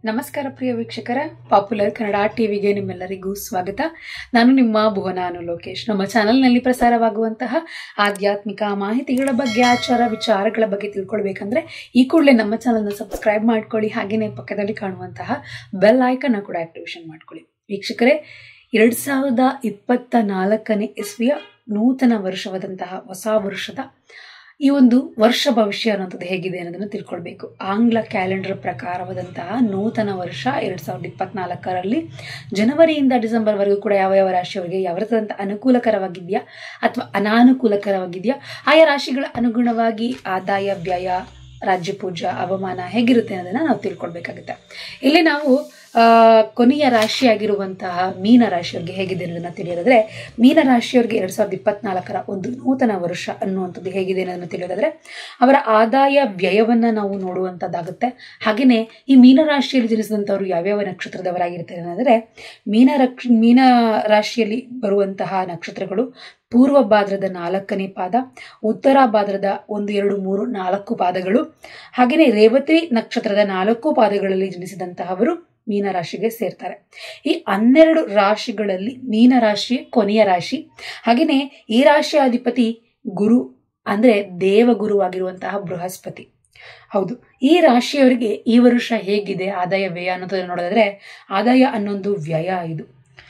ನಮಸ್ಕಾರ ಪ್ರಿಯ ವೀಕ್ಷಕರ ಪಾಪ್ಯುಲರ್ ಕನ್ನಡ ಟಿವಿಗೆ ನಿಮ್ಮೆಲ್ಲರಿಗೂ ಸ್ವಾಗತ ನಾನು ನಿಮ್ಮ ಭುವನ ಅನು ಲೋಕೇಶ್ ನಮ್ಮ ಚಾನೆಲ್ನಲ್ಲಿ ಪ್ರಸಾರವಾಗುವಂತಹ ಆಧ್ಯಾತ್ಮಿಕ ಮಾಹಿತಿಗಳ ಬಗ್ಗೆ ಆಚಾರ ವಿಚಾರಗಳ ಬಗ್ಗೆ ತಿಳ್ಕೊಳ್ಬೇಕಂದ್ರೆ ಈ ಕೂಡಲೇ ನಮ್ಮ ಚಾನಲ್ನ ಸಬ್ಸ್ಕ್ರೈಬ್ ಮಾಡ್ಕೊಳ್ಳಿ ಹಾಗೆಯೇ ಪಕ್ಕದಲ್ಲಿ ಕಾಣುವಂತಹ ಬೆಲ್ ಐಕನ್ನ ಕೂಡ ಆಕ್ಟಿವೇಶನ್ ಮಾಡ್ಕೊಳ್ಳಿ ವೀಕ್ಷಕರೇ ಎರಡು ಸಾವಿರದ ಇಪ್ಪತ್ತ ನಾಲ್ಕನೇ ಇಸ್ವಿಯ ನೂತನ ವರ್ಷವಾದಂತಹ ಹೊಸ ವರ್ಷದ ಈ ಒಂದು ವರ್ಷ ಭವಿಷ್ಯ ಅನ್ನೋಂಥದ್ದು ಹೇಗಿದೆ ಅನ್ನೋದನ್ನು ತಿಳ್ಕೊಳ್ಬೇಕು ಆಂಗ್ಲ ಕ್ಯಾಲೆಂಡರ್ ಪ್ರಕಾರವಾದಂತಹ ನೂತನ ವರ್ಷ ಎರಡು ಸಾವಿರದ ಇಪ್ಪತ್ನಾಲ್ಕರಲ್ಲಿ ಜನವರಿಯಿಂದ ಡಿಸೆಂಬರ್ವರೆಗೂ ಕೂಡ ಯಾವ ಯಾವ ರಾಶಿಯವರಿಗೆ ಯಾವ ರೀತಿಯಾದಂಥ ಅನುಕೂಲಕರವಾಗಿದೆಯಾ ಅಥವಾ ಅನಾನುಕೂಲಕರವಾಗಿದೆಯಾ ಆಯಾ ರಾಶಿಗಳ ಅನುಗುಣವಾಗಿ ಆದಾಯ ವ್ಯಯ ರಾಜ್ಯ ಪೂಜಾ ಅವಮಾನ ಹೇಗಿರುತ್ತೆ ಅನ್ನೋದನ್ನ ನಾವು ತಿಳ್ಕೊಳ್ಬೇಕಾಗುತ್ತೆ ಇಲ್ಲಿ ನಾವು ಆ, ಕೊನೆಯ ರಾಶಿಯಾಗಿರುವಂತಹ ಮೀನ ರಾಶಿಯವರಿಗೆ ಹೇಗಿದೆ ಅನ್ನೋದನ್ನ ತಿಳಿಯೋದಾದ್ರೆ ಮೀನ ರಾಶಿಯವರಿಗೆ ಎರಡ್ ಸಾವಿರದ ಇಪ್ಪತ್ನಾಲ್ಕರ ಒಂದು ನೂತನ ವರ್ಷ ಅನ್ನುವಂಥದ್ದು ಹೇಗಿದೆ ಅನ್ನೋದನ್ನ ತಿಳಿಯೋದಾದ್ರೆ ಅವರ ಆದಾಯ ವ್ಯಯವನ್ನ ನಾವು ನೋಡುವಂಥದ್ದಾಗುತ್ತೆ ಹಾಗೆಯೇ ಈ ಮೀನ ರಾಶಿಯಲ್ಲಿ ಜನಿಸಿದಂಥವ್ರು ಯಾವ್ಯಾವ ನಕ್ಷತ್ರದವರಾಗಿರ್ತಾರೆ ಅನ್ನೋದ್ರೆ ಮೀನ ರಕ್ಷ ಮೀನ ರಾಶಿಯಲ್ಲಿ ಬರುವಂತಹ ನಕ್ಷತ್ರಗಳು ಪೂರ್ವ ಭಾದ್ರದ ನಾಲ್ಕನೇ ಪಾದ ಉತ್ತರ ಭಾದ್ರದ ಒಂದು ಎರಡು ಮೂರು ನಾಲ್ಕು ಪಾದಗಳು ಹಾಗೆಯೇ ರೇವತಿ ನಕ್ಷತ್ರದ ನಾಲ್ಕು ಪಾದಗಳಲ್ಲಿ ಜನಿಸಿದಂತಹವರು ಮೀನರಾಶಿಗೆ ಸೇರ್ತಾರೆ ಈ ಹನ್ನೆರಡು ರಾಶಿಗಳಲ್ಲಿ ಮೀನರಾಶಿ ಕೊನೆಯ ರಾಶಿ ಹಾಗೆಯೇ ಈ ರಾಶಿಯ ಅಧಿಪತಿ ಗುರು ಅಂದ್ರೆ ದೇವಗುರುವಾಗಿರುವಂತಹ ಬೃಹಸ್ಪತಿ ಹೌದು ಈ ರಾಶಿಯವರಿಗೆ ಈ ವರ್ಷ ಹೇಗಿದೆ ಆದಾಯ ವ್ಯಯ ಅನ್ನೋದನ್ನ ನೋಡಿದ್ರೆ ಆದಾಯ ಅನ್ನೊಂದು ವ್ಯಯ ಇದು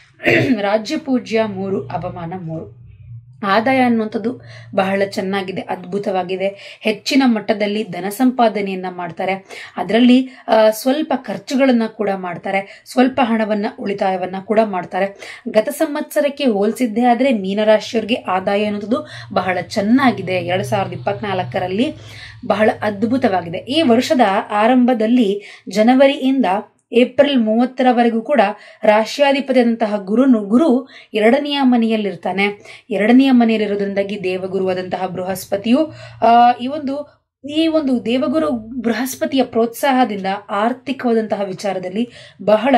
ರಾಜ್ಯ ಪೂಜ್ಯ ಮೂರು ಅವಮಾನ ಮೂರು ಆದಾಯ ಅನ್ನುವಂಥದ್ದು ಬಹಳ ಚೆನ್ನಾಗಿದೆ ಅದ್ಭುತವಾಗಿದೆ ಹೆಚ್ಚಿನ ಮಟ್ಟದಲ್ಲಿ ಧನ ಸಂಪಾದನೆಯನ್ನ ಮಾಡ್ತಾರೆ ಅದರಲ್ಲಿ ಆ, ಸ್ವಲ್ಪ ಖರ್ಚುಗಳನ್ನ ಕೂಡ ಮಾಡ್ತಾರೆ ಸ್ವಲ್ಪ ಹಣವನ್ನ ಉಳಿತಾಯವನ್ನ ಕೂಡ ಮಾಡ್ತಾರೆ ಗತ ಸಂವತ್ಸರಕ್ಕೆ ಹೋಲಿಸಿದ್ದೇ ಆದ್ರೆ ಮೀನರಾಶಿಯವರಿಗೆ ಆದಾಯ ಅನ್ನೋದು ಬಹಳ ಚೆನ್ನಾಗಿದೆ ಎರಡ್ ಸಾವಿರದ ಇಪ್ಪತ್ನಾಲ್ಕರಲ್ಲಿ ಬಹಳ ಅದ್ಭುತವಾಗಿದೆ ಈ ವರ್ಷದ ಆರಂಭದಲ್ಲಿ ಜನವರಿಯಿಂದ ಏಪ್ರಿಲ್ ಮೂವತ್ತರವರೆಗೂ ಕೂಡ ರಾಷ್ಟ್ರಾಧಿಪತಿಯಾದಂತಹ ಗುರುನು ಗುರು ಎರಡನೆಯ ಮನೆಯಲ್ಲಿರ್ತಾನೆ ಎರಡನೆಯ ಮನೆಯಲ್ಲಿರೋದ್ರಿಂದಾಗಿ ದೇವಗುರುವಾದಂತಹ ಬೃಹಸ್ಪತಿಯು ಆ, ಈ ಒಂದು ಈ ಒಂದು ದೇವಗುರು ಬೃಹಸ್ಪತಿಯ ಪ್ರೋತ್ಸಾಹದಿಂದ ಆರ್ಥಿಕವಾದಂತಹ ವಿಚಾರದಲ್ಲಿ ಬಹಳ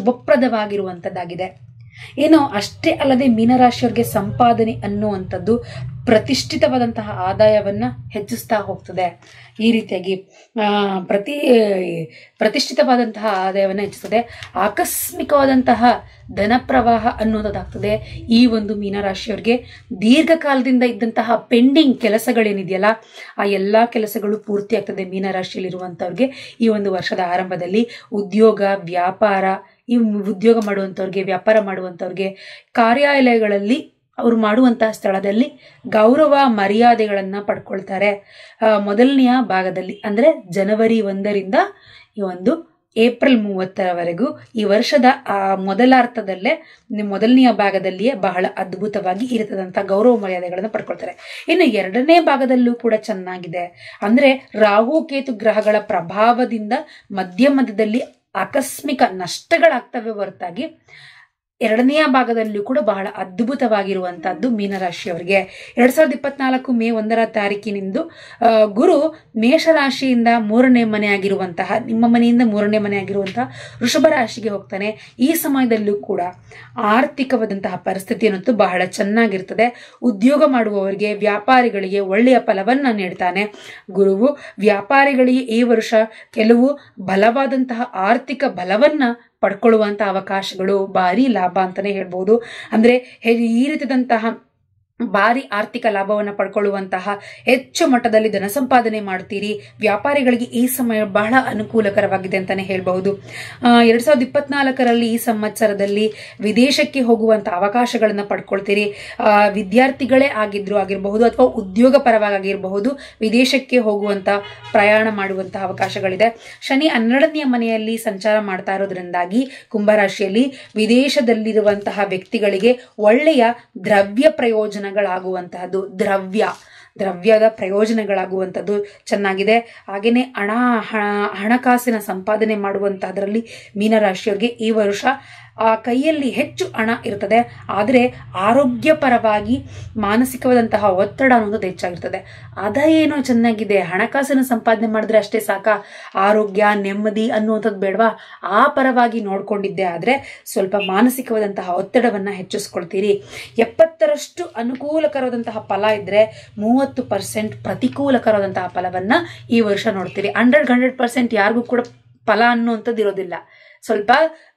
ಶುಭಪ್ರದವಾಗಿರುವಂತದ್ದಾಗಿದೆ ಏನು ಅಷ್ಟೇ ಅಲ್ಲದೆ ಮೀನರಾಶಿಯವರಿಗೆ ಸಂಪಾದನೆ ಅನ್ನುವಂಥದ್ದು ಪ್ರತಿಷ್ಠಿತವಾದಂತಹ ಆದಾಯವನ್ನ ಹೆಚ್ಚಿಸ್ತಾ ಹೋಗ್ತದೆ ಈ ರೀತಿಯಾಗಿ ಆ, ಪ್ರತಿ ಪ್ರತಿಷ್ಠಿತವಾದಂತಹ ಆದಾಯವನ್ನ ಹೆಚ್ಚಿಸ್ತದೆ ಆಕಸ್ಮಿಕವಾದಂತಹ ಧನ ಪ್ರವಾಹ ಅನ್ನೋದಾಗ್ತದೆ ಈ ಒಂದು ಮೀನರಾಶಿಯವರಿಗೆ ದೀರ್ಘಕಾಲದಿಂದ ಇದ್ದಂತಹ ಪೆಂಡಿಂಗ್ ಕೆಲಸಗಳೇನಿದೆಯಲ್ಲ ಆ ಎಲ್ಲಾ ಕೆಲಸಗಳು ಪೂರ್ತಿ ಆಗ್ತದೆ ಮೀನರಾಶಿಯಲ್ಲಿರುವಂತವ್ರಿಗೆ ಈ ಒಂದು ವರ್ಷದ ಆರಂಭದಲ್ಲಿ ಉದ್ಯೋಗ ವ್ಯಾಪಾರ ಈ ಉದ್ಯೋಗ ಮಾಡುವಂಥವ್ರಿಗೆ ವ್ಯಾಪಾರ ಮಾಡುವಂಥವ್ರಿಗೆ ಕಾರ್ಯಾಲಯಗಳಲ್ಲಿ ಅವರು ಮಾಡುವಂತಹ ಸ್ಥಳದಲ್ಲಿ ಗೌರವ ಮರ್ಯಾದೆಗಳನ್ನ ಪಡ್ಕೊಳ್ತಾರೆ ಆ, ಮೊದಲನೆಯ ಭಾಗದಲ್ಲಿ ಅಂದ್ರೆ ಜನವರಿ ಒಂದರಿಂದ ಈ ಒಂದು ಏಪ್ರಿಲ್ ಮೂವತ್ತರವರೆಗೂ ಈ ವರ್ಷದ ಆ ಮೊದಲಾರ್ಥದಲ್ಲೇ ನಿ- ಮೊದಲನೆಯ ಭಾಗದಲ್ಲಿಯೇ ಬಹಳ ಅದ್ಭುತವಾಗಿ ಇರತದಂತ ಗೌರವ ಮರ್ಯಾದೆಗಳನ್ನು ಪಡ್ಕೊಳ್ತಾರೆ ಇನ್ನು ಎರಡನೇ ಭಾಗದಲ್ಲೂ ಕೂಡ ಚೆನ್ನಾಗಿದೆ ಅಂದ್ರೆ ರಾಹು ಕೇತು ಗ್ರಹಗಳ ಪ್ರಭಾವದಿಂದ ಮಧ್ಯ ಮಧ್ಯದಲ್ಲಿ ಆಕಸ್ಮಿಕ ನಷ್ಟಗಳಾಗ್ತವೆ ಹೊರತಾಗಿ ಎರಡನೆಯ ಭಾಗದಲ್ಲೂ ಕೂಡ ಬಹಳ ಅದ್ಭುತವಾಗಿರುವಂತಹದ್ದು ಮೀನರಾಶಿಯವರಿಗೆ ಎರಡ್ ಸಾವಿರದ ಇಪ್ಪತ್ನಾಲ್ಕು ಮೇ ಒಂದರ ತಾರೀಕಿನಿಂದ ಆ, ಗುರು ಮೇಷರಾಶಿಯಿಂದ ಮೂರನೇ ಮನೆ ಆಗಿರುವಂತಹ ನಿಮ್ಮ ಮನೆಯಿಂದ ಮೂರನೇ ಮನೆ ಆಗಿರುವಂತಹ ವೃಷಭ ರಾಶಿಗೆ ಹೋಗ್ತಾನೆ ಈ ಸಮಯದಲ್ಲೂ ಕೂಡ ಆರ್ಥಿಕವಾದಂತಹ ಪರಿಸ್ಥಿತಿ ಅನ್ನೋದು ಬಹಳ ಚೆನ್ನಾಗಿರ್ತದೆ ಉದ್ಯೋಗ ಮಾಡುವವರಿಗೆ ವ್ಯಾಪಾರಿಗಳಿಗೆ ಒಳ್ಳೆಯ ಫಲವನ್ನ ನೀಡ್ತಾನೆ ಗುರುವು ವ್ಯಾಪಾರಿಗಳಿಗೆ ಈ ವರ್ಷ ಕೆಲವು ಬಲವಾದಂತಹ ಆರ್ಥಿಕ ಬಲವನ್ನ ಪಡ್ಕೊಳ್ಳುವಂತ ಅವಕಾಶಗಳು ಭಾರಿ ಲಾಭ ಅಂತಾನೆ ಹೇಳ್ಬೋದು ಅಂದ್ರೆ ಹೆ- ಈ ರೀತಿಯಾದಂತಹ ಭಾರಿ ಆರ್ಥಿಕ ಲಾಭವನ್ನು ಪಡ್ಕೊಳ್ಳುವಂತಹ ಹೆಚ್ಚು ಮಟ್ಟದಲ್ಲಿ ಧನ ಸಂಪಾದನೆ ಮಾಡ್ತೀರಿ ವ್ಯಾಪಾರಿಗಳಿಗೆ ಈ ಸಮಯ ಬಹಳ ಅನುಕೂಲಕರವಾಗಿದೆ ಅಂತಾನೆ ಹೇಳ್ಬಹುದು ಆ, ಎರಡ್ ಸಾವಿರದ ಇಪ್ಪತ್ನಾಲ್ಕರಲ್ಲಿ ಈ ಸಂವತ್ಸರದಲ್ಲಿ ವಿದೇಶಕ್ಕೆ ಹೋಗುವಂತ ಅವಕಾಶಗಳನ್ನ ಪಡ್ಕೊಳ್ತೀರಿ ಆ, ವಿದ್ಯಾರ್ಥಿಗಳೇ ಆಗಿದ್ರು ಆಗಿರಬಹುದು ಅಥವಾ ಉದ್ಯೋಗ ಪರವಾಗಿರಬಹುದು ವಿದೇಶಕ್ಕೆ ಹೋಗುವಂತ ಪ್ರಯಾಣ ಮಾಡುವಂತಹ ಅವಕಾಶಗಳಿದೆ ಶನಿ ಹನ್ನೆರಡನೆಯ ಮನೆಯಲ್ಲಿ ಸಂಚಾರ ಮಾಡ್ತಾ ಇರೋದ್ರಿಂದಾಗಿ ಕುಂಭರಾಶಿಯಲ್ಲಿ ವಿದೇಶದಲ್ಲಿರುವಂತಹ ವ್ಯಕ್ತಿಗಳಿಗೆ ಒಳ್ಳೆಯ ದ್ರವ್ಯ ಪ್ರಯೋಜನಗಳಾಗುವಂತಹದ್ದು ದ್ರವ್ಯ ದ್ರವ್ಯದ ಪ್ರಯೋಜನಗಳಾಗುವಂಥದ್ದು ಚೆನ್ನಾಗಿದೆ ಹಾಗೆಯೇ ಹಣ ಹಣ- ಹಣಕಾಸಿನ ಸಂಪಾದನೆ ಮಾಡುವಂತಹದ್ರಲ್ಲಿ ಮೀನರಾಶಿಯವರಿಗೆ ಈ ವರ್ಷ ಆ ಕೈಯಲ್ಲಿ ಹೆಚ್ಚು ಹಣ ಇರ್ತದೆ ಆದರೆ ಆರೋಗ್ಯಪರವಾಗಿ ಮಾನಸಿಕವಾದಂತಹ ಒತ್ತಡ ಅನ್ನೋದು ಹೆಚ್ಚಾಗಿರ್ತದೆ ಆದಾಯ ಏನೋ ಚೆನ್ನಾಗಿದೆ ಹಣಕಾಸಿನ ಸಂಪಾದನೆ ಮಾಡಿದ್ರೆ ಅಷ್ಟೇ ಸಾಕ ಆರೋಗ್ಯ ನೆಮ್ಮದಿ ಅನ್ನುವಂಥದ್ದು ಬೇಡವಾ ಆ ಪರವಾಗಿ ನೋಡ್ಕೊಂಡಿದ್ದೆ ಆದರೆ ಸ್ವಲ್ಪ ಮಾನಸಿಕವಾದಂತಹ ಒತ್ತಡವನ್ನ ಹೆಚ್ಚಿಸ್ಕೊಳ್ತೀರಿ ಎಪ್ಪತ್ತರಷ್ಟು ಅನುಕೂಲಕರವಾದಂತಹ ಫಲ ಇದ್ರೆ ಮೂವತ್ತು ಪರ್ಸೆಂಟ್ ಪ್ರತಿಕೂಲಕರವಾದಂತಹ ಫಲವನ್ನ ಈ ವರ್ಷ ನೋಡ್ತೀರಿ ಹಂಡ್ರೆಡ್ ಹಂಡ್ರೆಡ್ ಪರ್ಸೆಂಟ್ ಯಾರಿಗೂ ಕೂಡ ಫಲ ಅನ್ನುವಂಥದ್ದು ಇರೋದಿಲ್ಲ ಸ್ವಲ್ಪ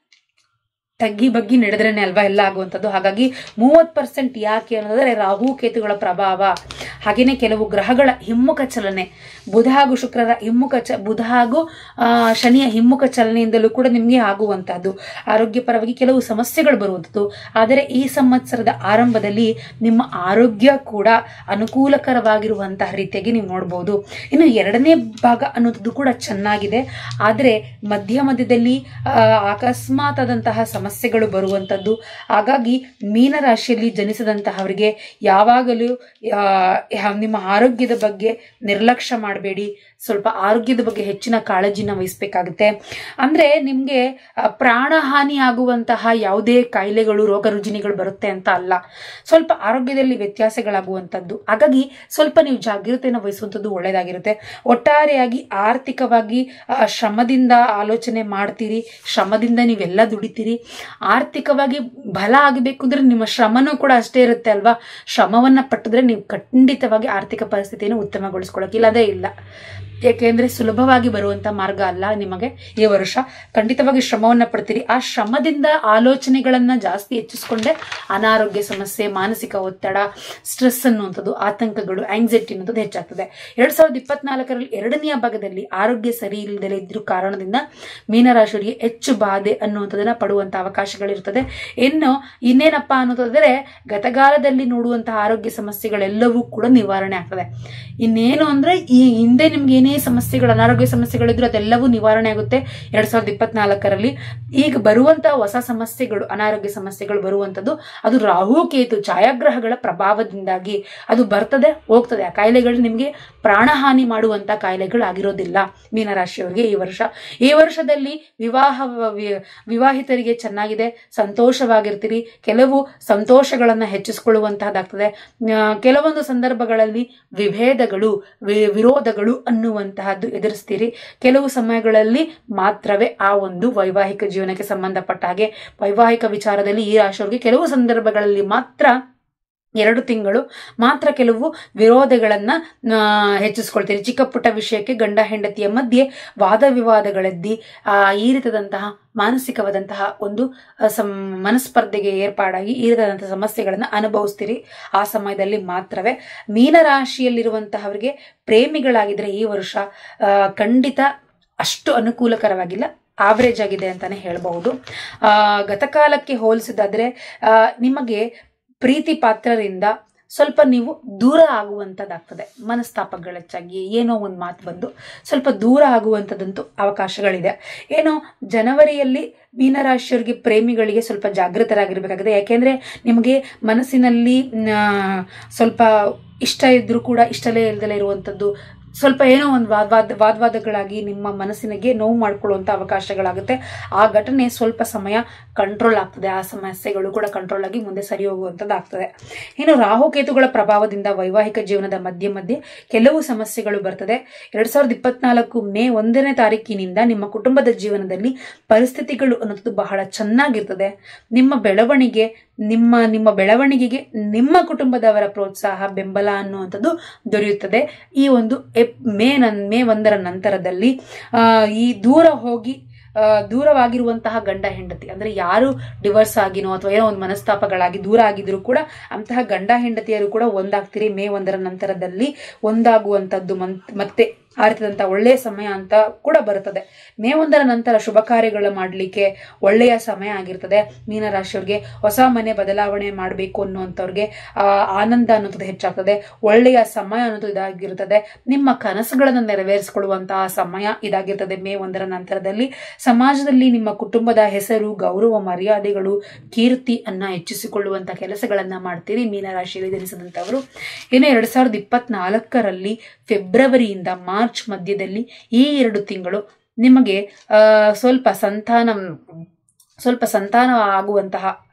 ತಗ್ಗಿ ಬಗ್ಗಿ ನಡೆದ್ರೇನೆ ಅಲ್ವಾ ಎಲ್ಲ ಆಗುವಂಥದ್ದು ಹಾಗಾಗಿ ಮೂವತ್ತು ಪರ್ಸೆಂಟ್ ಯಾಕೆ ಅನ್ನೋದಾದ್ರೆ ರಾಹು ಕೇತುಗಳ ಪ್ರಭಾವ ಹಾಗೆಯೇ ಕೆಲವು ಗ್ರಹಗಳ ಹಿಮ್ಮುಖ ಚಲನೆ ಬುಧ ಹಾಗೂ ಶುಕ್ರರ ಹಿಮ್ಮುಖ ಚ ಬುಧ ಹಾಗೂ ಆ, ಶನಿಯ ಹಿಮ್ಮುಖ ಚಲನೆಯಿಂದಲೂ ಕೂಡ ನಿಮಗೆ ಆಗುವಂತಹದ್ದು ಆರೋಗ್ಯಪರವಾಗಿ ಕೆಲವು ಸಮಸ್ಯೆಗಳು ಬರುವಂಥದ್ದು ಆದರೆ ಈ ಸಂವತ್ಸರದ ಆರಂಭದಲ್ಲಿ ನಿಮ್ಮ ಆರೋಗ್ಯ ಕೂಡ ಅನುಕೂಲಕರವಾಗಿರುವಂತಹ ರೀತಿಯಾಗಿ ನೀವು ನೋಡ್ಬೋದು ಇನ್ನು ಎರಡನೇ ಭಾಗ ಅನ್ನೋದು ಕೂಡ ಚೆನ್ನಾಗಿದೆ ಆದರೆ ಮಧ್ಯ ಮಧ್ಯದಲ್ಲಿ ಆ, ಅಕಸ್ಮಾತ್ ಆದಂತಹ ಸಮಸ್ಯೆಗಳು ಬರುವಂಥದ್ದು ಹಾಗಾಗಿ ಮೀನರಾಶಿಯಲ್ಲಿ ಜನಿಸಿದಂತಹವರಿಗೆ ಯಾವಾಗಲೂ ಆ, ಯಾ- ನಿಮ್ಮ ಆರೋಗ್ಯದ ಬಗ್ಗೆ ನಿರ್ಲಕ್ಷ್ಯ ಮಾಡಬೇಡಿ ಸ್ವಲ್ಪ ಆರೋಗ್ಯದ ಬಗ್ಗೆ ಹೆಚ್ಚಿನ ಕಾಳಜಿನ ವಹಿಸ್ಬೇಕಾಗುತ್ತೆ ಅಂದ್ರೆ ನಿಮ್ಗೆ ಆ, ಪ್ರಾಣಹಾನಿ ಆಗುವಂತಹ ಯಾವುದೇ ಕಾಯಿಲೆಗಳು ರೋಗ ರುಜಿನಿಗಳು ಬರುತ್ತೆ ಅಂತ ಅಲ್ಲ ಸ್ವಲ್ಪ ಆರೋಗ್ಯದಲ್ಲಿ ವ್ಯತ್ಯಾಸಗಳಾಗುವಂಥದ್ದು ಹಾಗಾಗಿ ಸ್ವಲ್ಪ ನೀವು ಜಾಗೃತೆಯನ್ನು ವಹಿಸುವಂಥದ್ದು ಒಳ್ಳೆಯದಾಗಿರುತ್ತೆ ಒಟ್ಟಾರೆಯಾಗಿ ಆರ್ಥಿಕವಾಗಿ ಆ, ಶ್ರಮದಿಂದ ಆಲೋಚನೆ ಮಾಡ್ತೀರಿ ಶ್ರಮದಿಂದ ನೀವೆಲ್ಲ ದುಡಿತೀರಿ ಆರ್ಥಿಕವಾಗಿ ಬಲ ಆಗಬೇಕು ಅಂದ್ರೆ ನಿಮ್ಮ ಶ್ರಮನೂ ಕೂಡ ಅಷ್ಟೇ ಇರುತ್ತೆ ಅಲ್ವಾ ಶ್ರಮವನ್ನ ಪಟ್ಟಿದ್ರೆ ನೀವು ಖಂಡಿತವಾಗಿ ಆರ್ಥಿಕ ಪರಿಸ್ಥಿತಿಯನ್ನು ಉತ್ತಮಗೊಳಿಸ್ಕೊಳ್ಳೋಕೆ ಇಲ್ಲದೇ ಇಲ್ಲ ಏಕೆಂದ್ರೆ ಸುಲಭವಾಗಿ ಬರುವಂತ ಮಾರ್ಗ ಅಲ್ಲ ನಿಮಗೆ ಈ ವರ್ಷ ಖಂಡಿತವಾಗಿ ಶ್ರಮವನ್ನ ಪಡ್ತೀರಿ ಆ ಶ್ರಮದಿಂದ ಆಲೋಚನೆಗಳನ್ನ ಜಾಸ್ತಿ ಹೆಚ್ಚಿಸ್ಕೊಂಡೆ ಅನಾರೋಗ್ಯ ಸಮಸ್ಯೆ ಮಾನಸಿಕ ಒತ್ತಡ ಸ್ಟ್ರೆಸ್ ಅನ್ನುವಂಥದ್ದು ಆತಂಕಗಳು ಆಂಗ್ಸೈಟಿ ಅನ್ನೋದು ಹೆಚ್ಚಾಗ್ತದೆ ಎರಡ್ ಸಾವಿರದ ಇಪ್ಪತ್ನಾಲ್ಕರಲ್ಲಿ ಎರಡನೆಯ ಭಾಗದಲ್ಲಿ ಆರೋಗ್ಯ ಸರಿ ಇಲ್ಲದೆ ಇದ್ರೂ ಕಾರಣದಿಂದ ಮೀನರಾಶಿಯವರಿಗೆ ಹೆಚ್ಚು ಬಾಧೆ ಅನ್ನುವಂಥದ್ದನ್ನ ಪಡುವಂತ ಅವಕಾಶಗಳಿರ್ತದೆ ಇನ್ನು ಇನ್ನೇನಪ್ಪಾ ಅನ್ನೋದಾದ್ರೆ ಗತಕಾಲದಲ್ಲಿ ನೋಡುವಂತಹ ಆರೋಗ್ಯ ಸಮಸ್ಯೆಗಳೆಲ್ಲವೂ ಕೂಡ ನಿವಾರಣೆ ಆಗ್ತದೆ ಇನ್ನೇನು ಅಂದ್ರೆ ಈ ಹಿಂದೆ ನಿಮ್ಗೆ ಏನೇ ಸಮಸ್ಯೆಗಳು ಅನಾರೋಗ್ಯ ಸಮಸ್ಯೆಗಳಿದ್ರು ಅದೆಲ್ಲವೂ ನಿವಾರಣೆ ಆಗುತ್ತೆ ಎರಡ್ ಸಾವಿರದ ಇಪ್ಪತ್ನಾಲ್ಕರಲ್ಲಿ ಈಗ ಬರುವಂತಹ ಹೊಸ ಸಮಸ್ಯೆಗಳು ಅನಾರೋಗ್ಯ ಸಮಸ್ಯೆಗಳು ಬರುವಂತದ್ದು ಅದು ರಾಹು ಕೇತು ಛಾಯಾಗ್ರಹಗಳ ಪ್ರಭಾವದಿಂದಾಗಿ ಅದು ಬರ್ತದೆ ಹೋಗ್ತದೆ ಆ ಕಾಯಿಲೆಗಳು ನಿಮಗೆ ಪ್ರಾಣಹಾನಿ ಮಾಡುವಂತ ಕಾಯಿಲೆಗಳು ಆಗಿರೋದಿಲ್ಲ ಮೀನರಾಶಿಯವರಿಗೆ ಈ ವರ್ಷ ಈ ವರ್ಷದಲ್ಲಿ ವಿವಾಹ ವಿ- ವಿವಾಹಿತರಿಗೆ ಚೆನ್ನಾಗಿದೆ ಸಂತೋಷವಾಗಿರ್ತೀರಿ ಕೆಲವು ಸಂತೋಷಗಳನ್ನ ಹೆಚ್ಚಿಸಿಕೊಳ್ಳುವಂತಹದ್ದಾಗ್ತದೆ ಆ, ಕೆಲವೊಂದು ಸಂದರ್ಭಗಳಲ್ಲಿ ವಿಭೇದಗಳು ವಿ- ವಿರೋಧಗಳು ಅನ್ನುವಂತಹದ್ದು ಎದುರಿಸ್ತೀರಿ ಕೆಲವು ಸಮಯಗಳಲ್ಲಿ ಮಾತ್ರವೇ ಆ ಒಂದು ವೈವಾಹಿಕ ಜೀವನಕ್ಕೆ ಸಂಬಂಧಪಟ್ಟ ಹಾಗೆ ವೈವಾಹಿಕ ವಿಚಾರದಲ್ಲಿ ಈ ರಾಶಿಯವರಿಗೆ ಕೆಲವು ಸಂದರ್ಭಗಳಲ್ಲಿ ಮಾತ್ರ ಎರಡು ತಿಂಗಳು ಮಾತ್ರ ಕೆಲವು ವಿರೋಧಗಳನ್ನ ಆ, ಹೆಚ್ಚಿಸ್ಕೊಳ್ತೀರಿ ಚಿಕ್ಕ ಪುಟ್ಟ ವಿಷಯಕ್ಕೆ ಗಂಡ ಹೆಂಡತಿಯ ಮಧ್ಯೆ ವಾದ ವಿವಾದಗಳೆದ್ದಿ ಆ ಈ ರೀತಿಯಾದಂತಹ ಮಾನಸಿಕವಾದಂತಹ ಒಂದು ಆ, ಸಂ ಮನಸ್ಪರ್ಧೆಗೆ ಏರ್ಪಾಡಾಗಿ ಈ ರೀತಿಯಾದಂತಹ ಸಮಸ್ಯೆಗಳನ್ನ ಅನುಭವಿಸ್ತೀರಿ ಆ ಸಮಯದಲ್ಲಿ ಮಾತ್ರವೇ ಮೀನರಾಶಿಯಲ್ಲಿರುವಂತಹವರಿಗೆ ಪ್ರೇಮಿಗಳಾಗಿದ್ರೆ ಈ ವರ್ಷ ಆ, ಖಂಡಿತ ಅಷ್ಟು ಅನುಕೂಲಕರವಾಗಿಲ್ಲ ಆವರೇಜ್ ಆಗಿದೆ ಅಂತಾನೆ ಹೇಳಬಹುದು ಆ ಗತಕಾಲಕ್ಕೆ ಹೋಲಿಸಿದಾದ್ರೆ ಆ, ನಿಮಗೆ ಪ್ರೀತಿ ಪಾತ್ರರಿಂದ ಸ್ವಲ್ಪ ನೀವು ದೂರ ಆಗುವಂಥದ್ದಾಗ್ತದೆ ಮನಸ್ತಾಪಗಳು ಹೆಚ್ಚಾಗಿ ಏನೋ ಒಂದು ಮಾತು ಬಂದು ಸ್ವಲ್ಪ ದೂರ ಆಗುವಂಥದ್ದಂತೂ ಅವಕಾಶಗಳಿದೆ ಏನೋ ಜನವರಿಯಲ್ಲಿ ಮೀನರಾಶಿಯವರಿಗೆ ಪ್ರೇಮಿಗಳಿಗೆ ಸ್ವಲ್ಪ ಜಾಗೃತರಾಗಿರ್ಬೇಕಾಗಿದೆ ಯಾಕೆಂದ್ರೆ ನಿಮಗೆ ಮನಸ್ಸಿನಲ್ಲಿ ಆ, ಸ್ವಲ್ಪ ಇಷ್ಟ ಇದ್ರೂ ಕೂಡ ಇಷ್ಟಲೇ ಇಲ್ದಲೇ ಇರುವಂಥದ್ದು ಸ್ವಲ್ಪ ಏನೋ ಒಂದು ವಾದ ವಾದ ವಾದವಾದಗಳಾಗಿ ನಿಮ್ಮ ಮನಸ್ಸಿನಿಗೆ ನೋವು ಮಾಡ್ಕೊಳ್ಳುವಂಥ ಅವಕಾಶಗಳಾಗುತ್ತೆ ಆ ಘಟನೆ ಸ್ವಲ್ಪ ಸಮಯ ಕಂಟ್ರೋಲ್ ಆಗ್ತದೆ ಆ ಸಮಸ್ಯೆಗಳು ಕೂಡ ಕಂಟ್ರೋಲ್ ಆಗಿ ಮುಂದೆ ಸರಿ ಹೋಗುವಂಥದ್ದು ಆಗ್ತದೆ ಇನ್ನು ರಾಹುಕೇತುಗಳ ಪ್ರಭಾವದಿಂದ ವೈವಾಹಿಕ ಜೀವನದ ಮಧ್ಯೆ ಮಧ್ಯೆ ಕೆಲವು ಸಮಸ್ಯೆಗಳು ಬರ್ತದೆ ಎರಡ್ ಸಾವಿರದ ಇಪ್ಪತ್ನಾಲ್ಕು ಮೇ ಒಂದನೇ ತಾರೀಕಿನಿಂದ ನಿಮ್ಮ ಕುಟುಂಬದ ಜೀವನದಲ್ಲಿ ಪರಿಸ್ಥಿತಿಗಳು ಅನ್ನೋದು ಬಹಳ ಚೆನ್ನಾಗಿರ್ತದೆ ನಿಮ್ಮ ಬೆಳವಣಿಗೆ ನಿಮ್ಮ ನಿಮ್ಮ ಬೆಳವಣಿಗೆಗೆ ನಿಮ್ಮ ಕುಟುಂಬದವರ ಪ್ರೋತ್ಸಾಹ ಬೆಂಬಲ ಅನ್ನುವಂಥದ್ದು ದೊರೆಯುತ್ತದೆ ಈ ಒಂದು ಎಪ್ ಮೇ ನನ್ ಮೇ ಒಂದರ ನಂತರದಲ್ಲಿ ಆ, ಈ ದೂರ ಹೋಗಿ ಆ, ದೂರವಾಗಿರುವಂತಹ ಗಂಡ ಹೆಂಡತಿ ಅಂದ್ರೆ ಯಾರು ಡಿವರ್ಸ್ ಆಗಿನೋ ಅಥವಾ ಏನೋ ಒಂದು ಮನಸ್ತಾಪಗಳಾಗಿ ದೂರ ಆಗಿದ್ರು ಕೂಡ ಅಂತಹ ಗಂಡ ಹೆಂಡತಿಯರು ಕೂಡ ಒಂದಾಗ್ತೀರಿ ಮೇ ಒಂದರ ನಂತರದಲ್ಲಿ ಒಂದಾಗುವಂತದ್ದು ಮನ್- ಮತ್ತೆ ಆ ರೀತಿಯಾದಂಥ ಒಳ್ಳೆಯ ಸಮಯ ಅಂತ ಕೂಡ ಬರುತ್ತದೆ ಮೇ ಒಂದರ ನಂತರ ಶುಭ ಕಾರ್ಯಗಳು ಮಾಡಲಿಕ್ಕೆ ಒಳ್ಳೆಯ ಸಮಯ ಆಗಿರ್ತದೆ ಮೀನರಾಶಿಯವ್ರಿಗೆ ಹೊಸ ಮನೆ ಬದಲಾವಣೆ ಮಾಡಬೇಕು ಅನ್ನುವಂಥವ್ರಿಗೆ ಆ ಆನಂದ ಅನ್ನೋದು ಹೆಚ್ಚಾಗ್ತದೆ ಒಳ್ಳೆಯ ಸಮಯ ಅನ್ನೋದು ಇದಾಗಿರ್ತದೆ ನಿಮ್ಮ ಕನಸುಗಳನ್ನು ನೆರವೇರಿಸಿಕೊಳ್ಳುವಂತಹ ಸಮಯ ಇದಾಗಿರ್ತದೆ ಮೇ ಒಂದರ ನಂತರದಲ್ಲಿ ಸಮಾಜದಲ್ಲಿ ನಿಮ್ಮ ಕುಟುಂಬದ ಹೆಸರು ಗೌರವ ಮರ್ಯಾದೆಗಳು ಕೀರ್ತಿ ಅನ್ನ ಹೆಚ್ಚಿಸಿಕೊಳ್ಳುವಂತ ಕೆಲಸಗಳನ್ನ ಮಾಡ್ತೀರಿ ಮೀನರಾಶಿಯಲ್ಲಿ ಜನಿಸಿದಂಥವರು ಇನ್ನು ಎರಡ್ ಸಾವಿರದ ಇಪ್ಪತ್ನಾಲ್ಕರಲ್ಲಿ ಫೆಬ್ರವರಿಯಿಂದ ಮಾರ್ಚ್ ಮಧ್ಯದಲ್ಲಿ ಈ ಎರಡು ತಿಂಗಳು ನಿಮಗೆ ಆ, ಸ್ವಲ್ಪ ಸಂತಾನ ಸ್ವಲ್ಪ ಸಂತಾನ ಆಗುವಂತಹ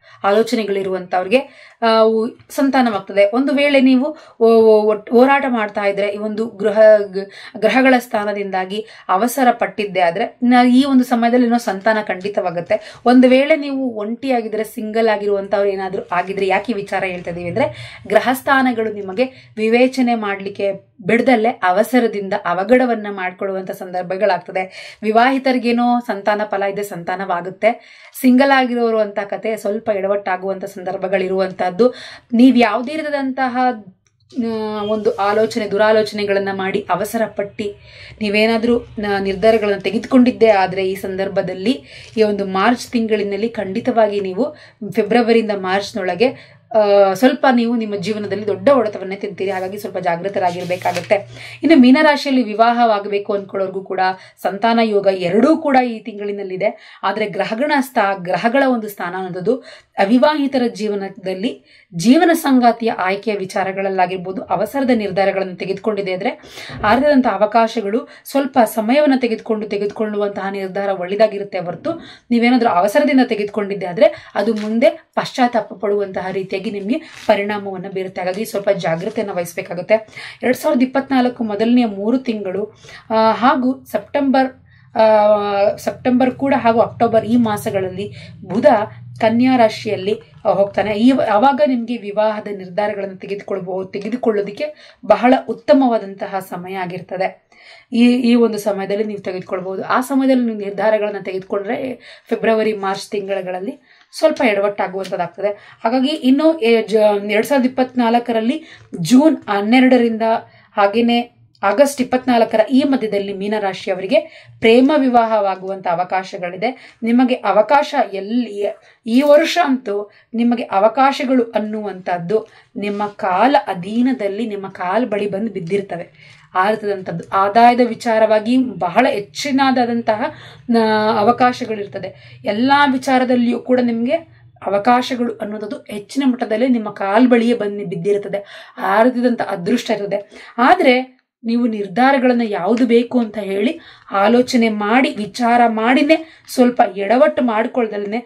ಆಲೋಚನೆಗಳಿರುವಂತವ್ರಿಗೆ ಆ, ಉ- ಸಂತಾನವಾಗ್ತದೆ ಒಂದು ವೇಳೆ ನೀವು ಓ- ಓ- ಒಟ್- ಹೋರಾಟ ಮಾಡ್ತಾ ಇದ್ರೆ ಈ ಒಂದು ಗೃಹ ಗ- ಗ್ರಹಗಳ ಸ್ಥಾನದಿಂದಾಗಿ ಅವಸರ ಪಟ್ಟಿದ್ದೆ ಆದ್ರೆ ನ- ಈ ಒಂದು ಸಮಯದಲ್ಲಿ ಏನೋ ಸಂತಾನ ಖಂಡಿತವಾಗುತ್ತೆ ಒಂದು ವೇಳೆ ನೀವು ಒಂಟಿಯಾಗಿದ್ರೆ ಸಿಂಗಲ್ ಆಗಿರುವಂತವ್ರು ಏನಾದ್ರೂ ಆಗಿದ್ರೆ ಯಾಕೆ ಈ ವಿಚಾರ ಹೇಳ್ತಾ ಇದೀವಿ ಅಂದ್ರೆ ಗ್ರಹಸ್ಥಾನಗಳು ನಿಮಗೆ ವಿವೇಚನೆ ಮಾಡ್ಲಿಕ್ಕೆ ಬಿಡದಲ್ಲೇ ಅವಸರದಿಂದ ಅವಘಡವನ್ನ ಮಾಡ್ಕೊಳ್ಳುವಂತ ಸಂದರ್ಭಗಳಾಗ್ತದೆ ವಿವಾಹಿತರಿಗೇನೋ ಸಂತಾನ ಫಲ ಇದೆ ಸಂತಾನವಾಗುತ್ತೆ ಸಿಂಗಲ್ ಆಗಿರೋರು ಅಂತ ಕತೆ ಸ್ವಲ್ಪ ಎಡವಟ್ಟಾಗುವಂತ ಸಂದರ್ಭಗಳಿರುವಂತಹದ್ದು ನೀವು ಯಾವುದೇ ರೀತಿಯಾದಂತಹ ಆ, ಒಂದು ಆಲೋಚನೆ ದುರಾಲೋಚನೆಗಳನ್ನ ಮಾಡಿ ಅವಸರ ಪಟ್ಟಿ ನೀವೇನಾದರೂ ನಿರ್ಧಾರಗಳನ್ನು ತೆಗೆದುಕೊಂಡಿದ್ದೇ ಆದರೆ ಈ ಸಂದರ್ಭದಲ್ಲಿ ಈ ಒಂದು ಮಾರ್ಚ್ ತಿಂಗಳಿನಲ್ಲಿ ಖಂಡಿತವಾಗಿ ನೀವು ಫೆಬ್ರವರಿಯಿಂದ ಮಾರ್ಚ್ನೊಳಗೆ ಆ, ಸ್ವಲ್ಪ ನೀವು ನಿಮ್ಮ ಜೀವನದಲ್ಲಿ ದೊಡ್ಡ ಹೊಡೆತವನ್ನೇ ತಿಂತೀರಿ ಹಾಗಾಗಿ ಸ್ವಲ್ಪ ಜಾಗೃತರಾಗಿರ್ಬೇಕಾಗತ್ತೆ ಇನ್ನು ಮೀನರಾಶಿಯಲ್ಲಿ ವಿವಾಹವಾಗಬೇಕು ಅನ್ಕೊಳ್ಳೋರ್ಗೂ ಕೂಡ ಸಂತಾನ ಯೋಗ ಎರಡೂ ಕೂಡ ಈ ತಿಂಗಳಿನಲ್ಲಿದೆ ಆದರೆ ಗ್ರಹಗಳ ಸ್ಥಾ ಗ್ರಹಗಳ ಒಂದು ಸ್ಥಾನ ಅನ್ನೋದು ಅವಿವಾಹಿತರ ಜೀವನದಲ್ಲಿ ಜೀವನ ಸಂಗಾತಿಯ ಆಯ್ಕೆಯ ವಿಚಾರಗಳಲ್ಲಾಗಿರ್ಬೋದು ಅವಸರದ ನಿರ್ಧಾರಗಳನ್ನು ತೆಗೆದುಕೊಂಡಿದೆ ಅಂದರೆ ಆರ್ಧದಂಥ ಅವಕಾಶಗಳು ಸ್ವಲ್ಪ ಸಮಯವನ್ನು ತೆಗೆದುಕೊಂಡು ತೆಗೆದುಕೊಳ್ಳುವಂತಹ ನಿರ್ಧಾರ ಒಳ್ಳೆಯದಾಗಿರುತ್ತೆ ಹೊರತು ನೀವೇನಾದರೂ ಅವಸರದಿಂದ ತೆಗೆದುಕೊಂಡಿದ್ದೆ ಆದರೆ ಅದು ಮುಂದೆ ಪಶ್ಚಾತ್ತಾಪ ಪಡುವಂತಹ ರೀತಿಯಾಗಿ ನಿಮಗೆ ಪರಿಣಾಮವನ್ನು ಬೀರುತ್ತೆ ಹಾಗಾಗಿ ಸ್ವಲ್ಪ ಜಾಗ್ರತೆಯನ್ನು ವಹಿಸಬೇಕಾಗುತ್ತೆ ಎರಡು ಸಾವಿರದ ಇಪ್ಪತ್ನಾಲ್ಕು ಮೊದಲನೆಯ ಮೂರು ತಿಂಗಳು ಆ, ಹಾಗೂ ಸೆಪ್ಟೆಂಬರ್ ಆ, ಸೆಪ್ಟೆಂಬರ್ ಕೂಡ ಹಾಗೂ ಅಕ್ಟೋಬರ್ ಈ ಮಾಸಗಳಲ್ಲಿ ಬುಧ ಕನ್ಯಾ ರಾಶಿಯಲ್ಲಿ ಆ, ಹೋಗ್ತಾನೆ ಈ ಆವಾಗ ನಿಮಗೆ ವಿವಾಹದ ನಿರ್ಧಾರಗಳನ್ನು ತೆಗೆದುಕೊಳ್ಬಹುದು ತೆಗೆದುಕೊಳ್ಳೋದಕ್ಕೆ ಬಹಳ ಉತ್ತಮವಾದಂತಹ ಸಮಯ ಆಗಿರ್ತದೆ ಈ ಈ ಒಂದು ಸಮಯದಲ್ಲಿ ನೀವು ತೆಗೆದುಕೊಳ್ಬಹುದು ಆ ಸಮಯದಲ್ಲಿ ನೀವು ನಿರ್ಧಾರಗಳನ್ನು ತೆಗೆದುಕೊಂಡ್ರೆ ಫೆಬ್ರವರಿ ಮಾರ್ಚ್ ತಿಂಗಳುಗಳಲ್ಲಿ ಸ್ವಲ್ಪ ಎಡವಟ್ಟಾಗುವಂಥದ್ದಾಗ್ತದೆ ಹಾಗಾಗಿ ಇನ್ನು ಎ- ಜ ಎರಡ್ ಸಾವಿರದ ಇಪ್ಪತ್ನಾಲ್ಕರಲ್ಲಿ ಜೂನ್ ಹನ್ನೆರಡರಿಂದ ಹಾಗೇನೆ ಆಗಸ್ಟ್ ಇಪ್ಪತ್ನಾಲ್ಕರ ಈ ಮಧ್ಯದಲ್ಲಿ ಮೀನರಾಶಿಯವರಿಗೆ ಪ್ರೇಮ ವಿವಾಹವಾಗುವಂತ ಅವಕಾಶಗಳಿದೆ ನಿಮಗೆ ಅವಕಾಶ ಎಲ್ಲಿ ಈ ವರ್ಷ ಅಂತೂ ನಿಮಗೆ ಅವಕಾಶಗಳು ಅನ್ನುವಂಥದ್ದು ನಿಮ್ಮ ಕಾಲ ಅಧೀನದಲ್ಲಿ ನಿಮ್ಮ ಕಾಲ್ ಬಳಿ ಬಂದು ಬಿದ್ದಿರ್ತವೆ ಆರ್ತದಂಥದ್ದು ಆದಾಯದ ವಿಚಾರವಾಗಿ ಬಹಳ ಹೆಚ್ಚಿನದಾದಂತಹ ಆ, ಅವಕಾಶಗಳಿರ್ತದೆ ಎಲ್ಲ ವಿಚಾರದಲ್ಲಿಯೂ ಕೂಡ ನಿಮಗೆ ಅವಕಾಶಗಳು ಅನ್ನೋದು ಹೆಚ್ಚಿನ ಮಟ್ಟದಲ್ಲಿ ನಿಮ್ಮ ಕಾಲ್ ಬಳಿಯೇ ಬಂದು ಬಿದ್ದಿರುತ್ತದೆ ಆ ರೀತಿಯಾದಂಥ ಅದೃಷ್ಟ ಇರ್ತದೆ ಆದರೆ ನೀವು ನಿರ್ಧಾರಗಳನ್ನು ಯಾವುದು ಬೇಕು ಅಂತ ಹೇಳಿ ಆಲೋಚನೆ ಮಾಡಿ ವಿಚಾರ ಮಾಡಿನೇ ಸ್ವಲ್ಪ ಎಡವಟ್ಟು ಮಾಡಿಕೊಳ್ದಲೇ